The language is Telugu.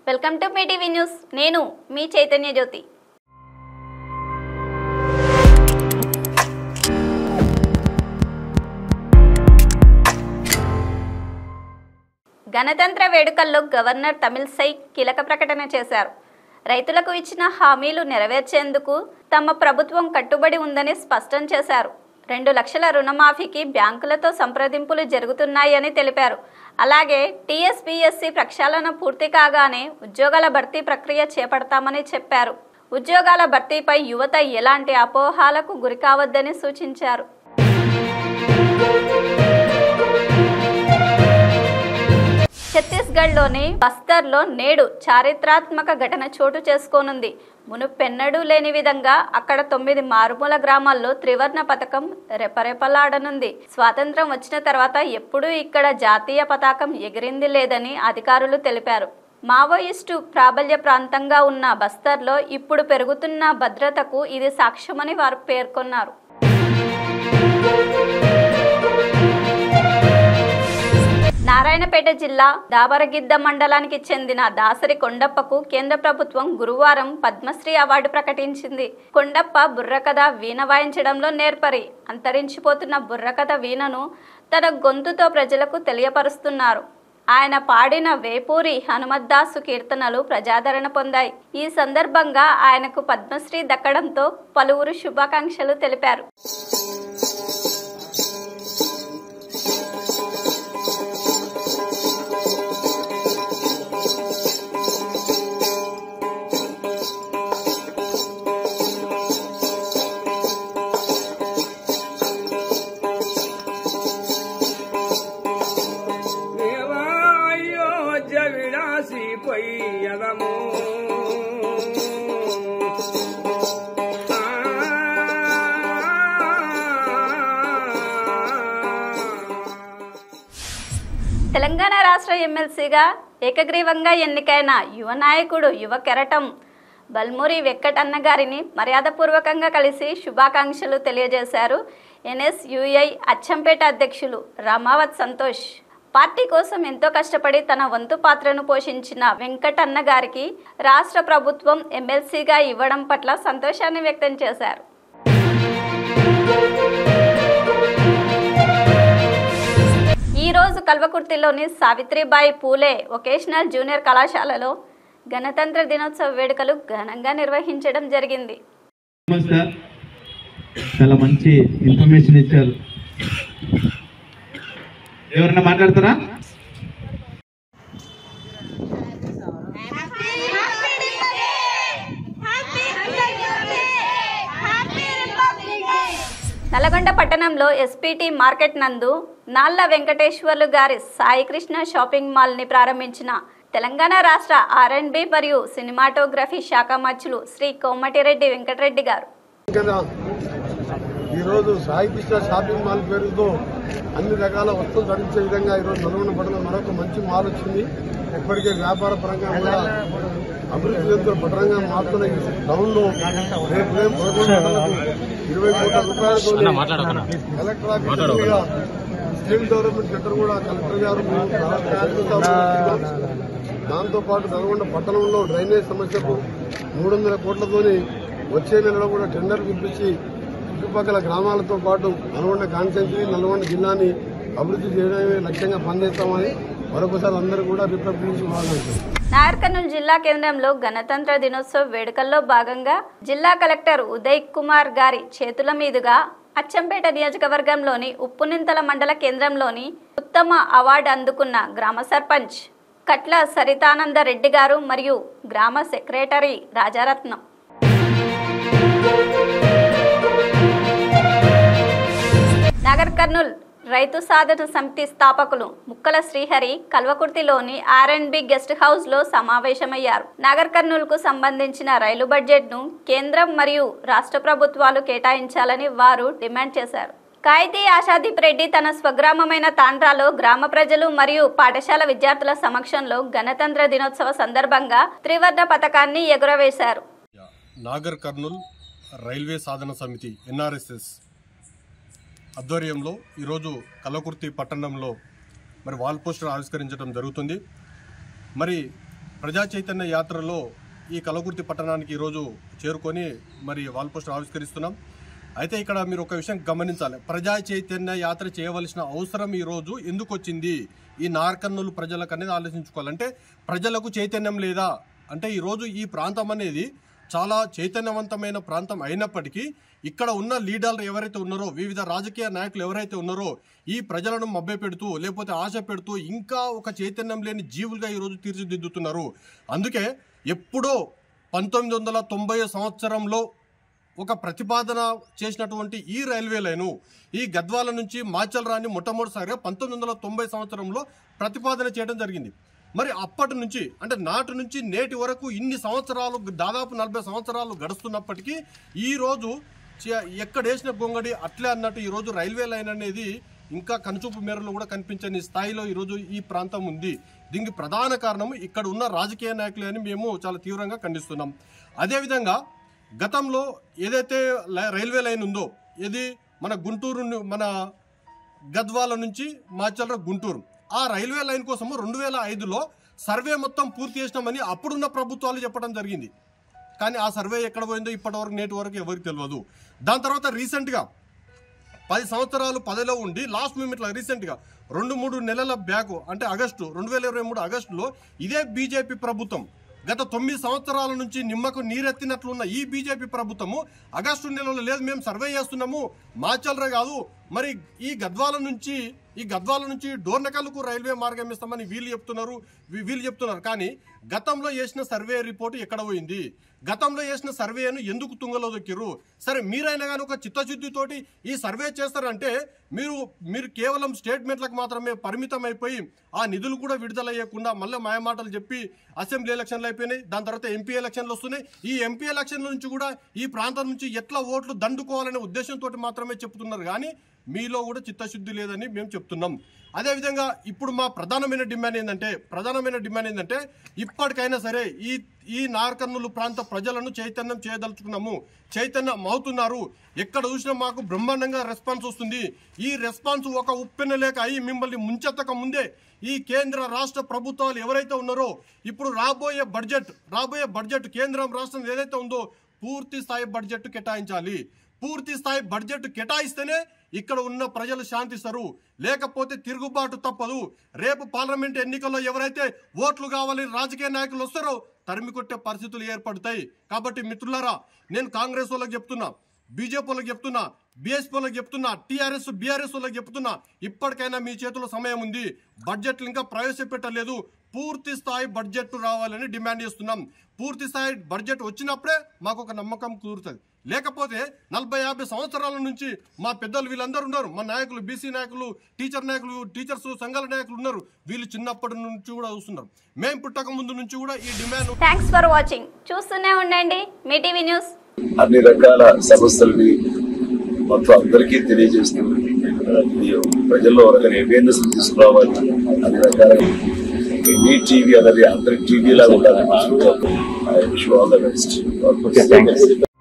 వెల్కమ్ టు మీ టీవీ న్యూస్ నేను మీ చైతన్య జ్యోతి గణతంత్ర వేడుకల్లో గవర్నర్ తమిళసై కీలక ప్రకటన చేశారు రైతులకు ఇచ్చిన హామీలు నెరవేర్చేందుకు తమ ప్రభుత్వం కట్టుబడి ఉందని స్పష్టం చేశారు రెండు లక్షల రుణమాఫీకి బ్యాంకులతో సంప్రదింపులు జరుగుతున్నాయని తెలిపారు అలాగే టీఎస్పీఎస్సీ ప్రక్షాళన పూర్తి కాగానే ఉద్యోగాల భర్తీ ప్రక్రియ చేపడతామని చెప్పారు ఉద్యోగాల భర్తీపై యువత ఎలాంటి అపోహాలకు గురికావద్దని సూచించారు ఛత్తీస్గఢ్లోని బస్తర్లో నేడు చారిత్రాత్మక ఘటన చోటు చేసుకోనుంది మునుపెన్నడూ లేని విధంగా అక్కడ తొమ్మిది మారుమూల గ్రామాల్లో త్రివర్ణ పథకం రెపరెపలాడనుంది స్వాతంత్రం వచ్చిన తర్వాత ఎప్పుడూ ఇక్కడ జాతీయ పతాకం ఎగిరింది లేదని అధికారులు తెలిపారు మావోయిస్టు ప్రాబల్య ప్రాంతంగా ఉన్న బస్తర్లో ఇప్పుడు పెరుగుతున్న భద్రతకు ఇది సాక్ష్యమని వారు పేర్కొన్నారు నారాయణపేట జిల్లా దాబరగిద్ద మండలానికి చెందిన దాసరి కొండప్పకు కేంద్ర ప్రభుత్వం గురువారం పద్మశ్రీ అవార్డు ప్రకటించింది కొండప్ప బుర్రకథ వీణ వాయించడంలో నేర్పరి అంతరించిపోతున్న బుర్రకథ వీణను తన గొంతుతో ప్రజలకు తెలియపరుస్తున్నారు ఆయన పాడిన వేపూరి హనుమద్దాసు కీర్తనలు ప్రజాదరణ పొందాయి ఈ సందర్భంగా ఆయనకు పద్మశ్రీ దక్కడంతో పలువురు శుభాకాంక్షలు తెలిపారు దేవాయోధ్య విడాసి పొయ్యదము తెలంగాణ రాష్ట్ర ఎమ్మెల్సీగా ఏకగ్రీవంగా ఎన్నికైన యువ నాయకుడు యువ కెరటం బల్మూరి వెంకటన్న గారిని మర్యాదపూర్వకంగా కలిసి శుభాకాంక్షలు తెలియజేశారు ఎన్ఎస్యుఐ అచ్చంపేట అధ్యక్షులు రామావత్ సంతోష్ పార్టీ కోసం ఎంతో కష్టపడి తన వంతు పాత్రను పోషించిన వెంకటన్న గారికి రాష్ట్ర ప్రభుత్వం ఎమ్మెల్సీగా ఇవ్వడం పట్ల సంతోషాన్ని వ్యక్తం చేశారు ఈ రోజు కల్వకుర్తిలోని సావిత్రిబాయి పూలే వొకేషనల్ జూనియర్ కళాశాలలో గణతంత్ర దినోత్సవ వేడుకలు ఘనంగా నిర్వహించడం జరిగింది సార్ చాలా మంచి ఇన్ఫర్మేషన్ ఇచ్చారు ఎవరన్నా మాట్లాడతారా నల్గొండ పట్టణంలో ఎస్పీటీ మార్కెట్ నందు నాళ్ల వెంకటేశ్వర్లు గారి సాయికృష్ణ షాపింగ్ మాల్ ని ప్రారంభించిన తెలంగాణ రాష్ట్ర ఆర్ఎండ్బి మరియు సినిమాటోగ్రఫీ శాఖ మధ్యులు శ్రీ కోమటిరెడ్డి వెంకటరెడ్డి గారు కదా ఈరోజు సాయి కృష్ణ షాపింగ్ మాల్ పేరుతో అన్ని రకాల వస్తువులు ధరించే విధంగా ఈరోజు నల్గొండ పట్టణంలో మరొక మంచి మాల్ వచ్చింది ఇప్పటికే వ్యాపార పరంగా కూడా అభివృద్ధి చెందుతున్న పట్టణంగా మారుతున్న ఈ టౌన్ లో రేపు రేపు పదకొండు గంటలకు ఇరవై కోట్ల రూపాయలతో కలెక్టర్ ఆఫీస్ ఎదురుగా స్కిల్ డెవలప్మెంట్ సెంటర్ కూడా కలెక్టర్ గారు దాంతో పాటు నల్గొండ పట్టణంలో డ్రైనేజ్ సమస్యకు మూడు వందల కోట్లతోని వచ్చే నెలలో కూడా టెండర్ పిలిపించి చుట్టుపక్కల గ్రామాలతో పాటు నల్గొండ కాన్స్టిట్యూన్సీ నల్గొండ జిల్లాని అభివృద్ధి చేయడమే లక్ష్యంగా పనిచేస్తామని మరొకసారి అందరూ కూడా రిప్రజెంట్ భావించారు నాగర్ కర్నూలు జిల్లా కేంద్రంలో గణతంత్ర దినోత్సవ వేడుకల్లో భాగంగా జిల్లా కలెక్టర్ ఉదయ్ కుమార్ గారి చేతుల మీదుగా అచ్చంపేట నియోజకవర్గంలోని ఉప్పునింతల మండల కేంద్రంలోని ఉత్తమ అవార్డు అందుకున్న గ్రామ సర్పంచ్ కట్ల సరితానంద రెడ్డి గారు మరియు గ్రామ సెక్రటరీ రాజారత్నం నాగర్ కర్నూల్ రైతు సాధన సమితి స్థాపకులు ముక్కల శ్రీహరి కల్వకుర్తిలోని ఆర్ఎండ్బి గెస్ట్ హౌస్ లో సమావేశమయ్యారు నాగర్ కర్నూల్ కు సంబంధించిన రైలు బడ్జెట్ ను కేంద్రం మరియు రాష్ట్ర ప్రభుత్వాలు కేటాయించాలని వారు డిమాండ్ చేశారు కాయితీ ఆశాదీప్ రెడ్డి తన స్వగ్రామమైన తాండ్రాలో గ్రామ ప్రజలు మరియు పాఠశాల విద్యార్థుల సమక్షంలో గణతంత్ర దినోత్సవ సందర్భంగా త్రివర్ణ పథకాన్ని ఎగురవేశారు నాగర్ కర్నూల్ రైల్వే సాధన సమితి ఎన్ఆర్ఎస్ఎస్ ఆధ్వర్యంలో ఈరోజు కల్లకుర్తి పట్టణంలో మరి వాల్ పోస్టర్ ఆవిష్కరించడం జరుగుతుంది మరి ప్రజా చైతన్య యాత్రలో ఈ కలగుర్తి పట్టణానికి ఈరోజు చేరుకొని మరి వాల్ పోస్టర్ ఆవిష్కరిస్తున్నాం అయితే ఇక్కడ మీరు ఒక విషయం గమనించాలి ప్రజా చైతన్య యాత్ర చేయవలసిన అవసరం ఈ రోజు ఎందుకు వచ్చింది ఈ నార్కర్నూలు ప్రజలకు అనేది ఆలోచించుకోవాలి అంటే ప్రజలకు చైతన్యం లేదా అంటే ఈ రోజు ఈ ప్రాంతం అనేది చాలా చైతన్యవంతమైన ప్రాంతం అయినప్పటికీ ఇక్కడ ఉన్న లీడర్లు ఎవరైతే ఉన్నారో వివిధ రాజకీయ నాయకులు ఎవరైతే ఉన్నారో ఈ ప్రజలను మభ్యపెడుతూ లేకపోతే ఆశ పెడుతూ ఇంకా ఒక చైతన్యం లేని జీవులుగా ఈరోజు తీర్చిదిద్దుతున్నారు అందుకే ఎప్పుడో పంతొమ్మిది వందల తొంభై సంవత్సరంలో ఒక ప్రతిపాదన చేసినటువంటి ఈ రైల్వే లైను ఈ గద్వాల నుంచి మాచల్ రాని మొట్టమొదటిసారిగా పంతొమ్మిది వందల తొంభై సంవత్సరంలో ప్రతిపాదన చేయడం జరిగింది మరి అప్పటి నుంచి అంటే నాటి నుంచి నేటి వరకు ఇన్ని సంవత్సరాలు దాదాపు నలభై సంవత్సరాలు గడుస్తున్నప్పటికీ ఈ రోజు చ- ఎక్కడేసిన గొంగడి అట్లే అన్నట్టు ఈ రోజు రైల్వే లైన్ అనేది ఇంకా కనుచూపు మేరలో కూడా కనిపించని స్థాయిలో ఈరోజు ఈ ప్రాంతం ఉంది దీనికి ప్రధాన కారణం ఇక్కడ ఉన్న రాజకీయ నాయకులు అని మేము చాలా తీవ్రంగా ఖండిస్తున్నాం అదేవిధంగా గతంలో ఏదైతే లై- రైల్వే లైన్ ఉందో ఇది మన గుంటూరు ను- మన గద్వాల నుంచి మాచల్ర గుంటూరు ఆ రైల్వే లైన్ కోసము రెండు వేల ఐదులో సర్వే మొత్తం పూర్తి చేసినామని అప్పుడున్న ప్రభుత్వాలు చెప్పడం జరిగింది కానీ ఆ సర్వే ఎక్కడ పోయిందో ఇప్పటి వరకు నేటి వరకు ఎవరికి తెలియదు దాని తర్వాత రీసెంట్గా పది సంవత్సరాలు పదిలో ఉండి లాస్ట్ మూమెంట్లో రీసెంట్గా రెండు మూడు నెలల బ్యాక్ అంటే ఆగస్టు రెండు వేల ఇరవై మూడు ఆగస్టులో ఇదే బీజేపీ ప్రభుత్వం గత తొమ్మిది సంవత్సరాల నుంచి నిమ్మకు నీరెత్తినట్లున్న ఈ బీజేపీ ప్రభుత్వము ఆగస్టు నెలలో లేదు మేము సర్వే చేస్తున్నాము మాచల్రే కాదు మరి ఈ గద్వాల నుంచి ఈ గద్వాల నుంచి డోర్నకల్కు రైల్వే మార్గం ఇస్తామని వీళ్ళు చెప్తున్నారు వీ- వీళ్ళు చెప్తున్నారు కానీ గతంలో చేసిన సర్వే రిపోర్ట్ ఎక్కడ పోయింది గతంలో చేసిన సర్వేను ఎందుకు తుంగలో దొక్కిరు సరే మీరైనా కానీ ఒక చిత్తశుద్ధితోటి ఈ సర్వే చేస్తారంటే మీరు మీరు కేవలం స్టేట్మెంట్లకు మాత్రమే పరిమితం అయిపోయి ఆ నిధులు కూడా విడుదలయ్యకుండా మళ్ళీ మాయమాటలు చెప్పి అసెంబ్లీ ఎలక్షన్లు అయిపోయినాయి దాని తర్వాత ఎంపీ ఎలక్షన్లు వస్తున్నాయి ఈ ఎంపీ ఎలక్షన్ల నుంచి కూడా ఈ ప్రాంతం నుంచి ఎట్లా ఓట్లు దండుకోవాలనే ఉద్దేశంతో మాత్రమే చెప్తున్నారు కానీ మీలో కూడా చిత్తశుద్ధి లేదని మేము చెప్తున్నాం అదేవిధంగా ఇప్పుడు మా ప్రధానమైన డిమాండ్ ఏంటంటే ప్రధానమైన డిమాండ్ ఏంటంటే ఇప్పటికైనా సరే ఈ ఈ నార్కర్నూలు ప్రాంత ప్రజలను చైతన్యం చేయదలుచుకున్నాము చైతన్యం అవుతున్నారు ఎక్కడ చూసినా మాకు బ్రహ్మాండంగా రెస్పాన్స్ వస్తుంది ఈ రెస్పాన్స్ ఒక ఉప్పెన లేక అయి మిమ్మల్ని ముంచెత్తక ముందే ఈ కేంద్ర రాష్ట్ర ప్రభుత్వాలు ఎవరైతే ఉన్నారో ఇప్పుడు రాబోయే బడ్జెట్ రాబోయే బడ్జెట్ కేంద్రం రాష్ట్రం ఏదైతే ఉందో పూర్తి స్థాయి బడ్జెట్ కేటాయించాలి పూర్తి స్థాయి బడ్జెట్ కేటాయిస్తేనే ఇక్కడ ఉన్న ప్రజలు శాంతిస్తారు లేకపోతే తిరుగుబాటు తప్పదు రేపు పార్లమెంట్ ఎన్నికల్లో ఎవరైతే ఓట్లు కావాలని రాజకీయ నాయకులు వస్తారో తరిమి కొట్టే పరిస్థితులు ఏర్పడతాయి కాబట్టి మిత్రులారా నేను కాంగ్రెస్ వాళ్ళకి చెప్తున్నా బీజేపీ వాళ్ళకి చెప్తున్నా బీఎస్పీ వాళ్ళకి చెప్తున్నా టీఆర్ఎస్ బీఆర్ఎస్ వాళ్ళకి చెప్తున్నా ఇప్పటికైనా మీ చేతిలో సమయం ఉంది బడ్జెట్లు ఇంకా ప్రవేశపెట్టలేదు పూర్తి స్థాయి బడ్జెట్ రావాలని డిమాండ్ చేస్తున్నాం పూర్తి స్థాయి బడ్జెట్ వచ్చినప్పుడే మాకు ఒక నమ్మకం కుదురుతుంది లేకపోతే నలభై యాభై సంవత్సరాల నుంచి మా పెద్దలు వీళ్ళందరూ ఉన్నారు మా నాయకులు బీసీ నాయకులు టీచర్ నాయకులు టీచర్స్ సంఘాల నాయకులు ఉన్నారు వీళ్ళు చిన్నప్పటి నుంచి కూడా చూస్తున్నారు మేము పుట్టక ముందు నుంచి కూడా ఈ డిమాండ్ థ్యాంక్స్ ఫర్ వాచింగ్ చూస్తూనే ఉండండి మీ టీవీ న్యూస్ అన్ని రకాల సమస్యల్ని మొత్తం అందరికీ తెలియజేస్తూ ఇది ప్రజల్లో ఒక అవేర్నెస్ తీసుకురావాలి అన్ని రకాల మీ టీవీ అనేది అందరి టీవీ లాగా ఉండాలని I wish all the best